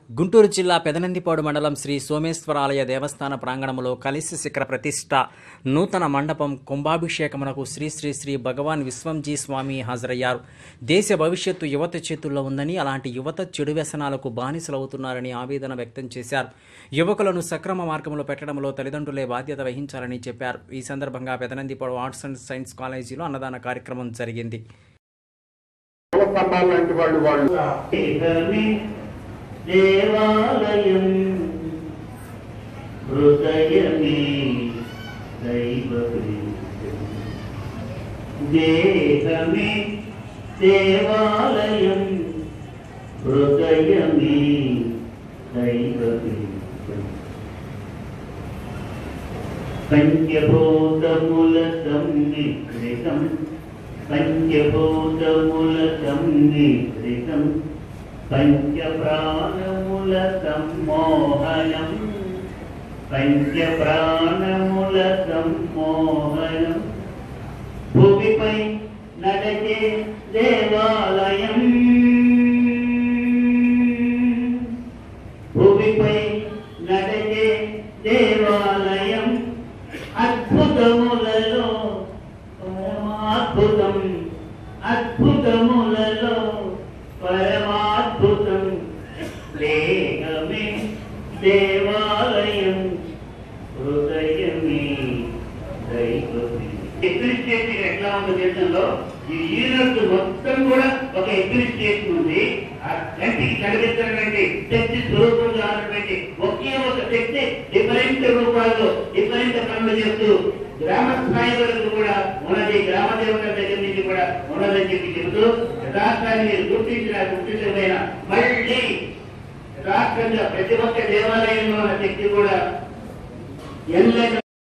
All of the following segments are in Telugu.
గుంటూరు జిల్లా పెదనందిపాడు మండలం శ్రీ సోమేశ్వరాలయ దేవస్థాన ప్రాంగణంలో కలిసి శిఖర ప్రతిష్ట నూతన మండపం కుంభాభిషేకమునకు శ్రీ శ్రీ శ్రీ భగవాన్ విశ్వంజీ స్వామి హాజరయ్యారు దేశ భవిష్యత్తు యువత చేతుల్లో ఉందని అలాంటి యువత చెడు వ్యసనాలకు బానిసలవుతున్నారని ఆవేదన వ్యక్తం చేశారు యువకులను సక్రమ మార్గంలో పెట్టడంలో తల్లిదండ్రులే బాధ్యత వహించాలని చెప్పారు ఈ సందర్భంగా పెదనందిపాడు ఆర్ట్స్ అండ్ సైన్స్ కాలేజీలో అన్నదాన కార్యక్రమం జరిగింది కుల స్తంభాలు లాంటి వాళ్ళు వాళ్ళు దేహమే దేవాలయం హృదయమే దైవపీఠం దేహమే దేవాలయం హృదయమే దైవపీఠం పంచభూతముల సన్నికృతం పంచభూతముల సన్నికృతం పంచప్రాణముల సమ్మోహనం పంచప్రాణముల సమ్మోహనం భూమిపై నడచే దేవాలయం భూమిపై నడచే దేవాలయం అద్భుతములలో పరమాద్భుతం అద్భుతములలో పరమాద్భుతం దేహమే దేవాలయం హృదయమే దైవమే అడ్మినిస్ట్రేషన్ ఎట్లా ఉందో దేశంలో ఈ యూనివర్స్ మొత్తం కూడా ఒక అడ్మినిస్ట్రేషన్ ఉంది ఆ కంటికి కనిపించినటువంటి శక్తి స్వరూపంగా ఉన్నటువంటి ఒకే ఒక శక్తి డిఫరెంట్ రూపాల్లో డిఫరెంట్ పనులు చేస్తూ గ్రామ స్థాయి వరకు కూడా ఉన్నది గ్రామ దేవతల దగ్గర నుంచి కూడా ఉన్నదని చెప్పి చెబుతూ రాష్ట్రాన్ని మీరు గుర్తించిన గుర్తించకపోయినా మళ్ళీ రాష్ట్రంలో ప్రతి ఒక్క దేవాలయంలో ఉన్న శక్తి కూడా ఎల్ల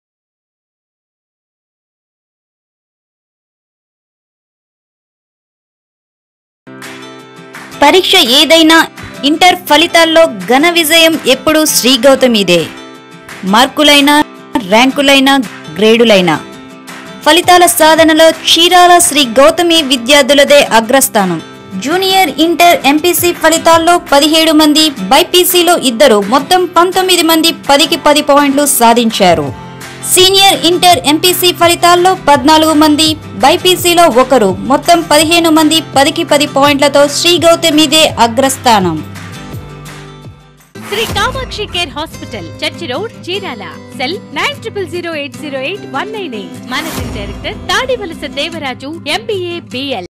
పరీక్ష ఏదైనా ఇంటర్ ఫలితాల్లో ఘన విజయం ఎప్పుడూ శ్రీ గౌతమిదే మార్కులైనా ర్యాంకులైనా గ్రేడులైనా ఫలితాల సాధనలో చీరాల శ్రీ గౌతమి విద్యార్థులదే అగ్రస్థానం జూనియర్ ఇంటర్ ఎంపీసీ ఫలితాల్లో పదిహేడు మంది బైపీసీలో ఇద్దరు మొత్తం పంతొమ్మిది మంది పదికి పది పాయింట్లు సాధించారు సీనియర్ ఇంటర్ ఎంపీసీ ఫలితాల్లో పద్నాలుగు మంది బైపీసీలో ఒకరు మొత్తం పదిహేను మంది పదికి పది పాయింట్లతో శ్రీ గౌతమిదే అగ్రస్థానం Sri Kamakshi care hospital church road Chirala cell nine triple zero eight zero eight one nine eight managing director Tadivalasa Devaraju MBA BL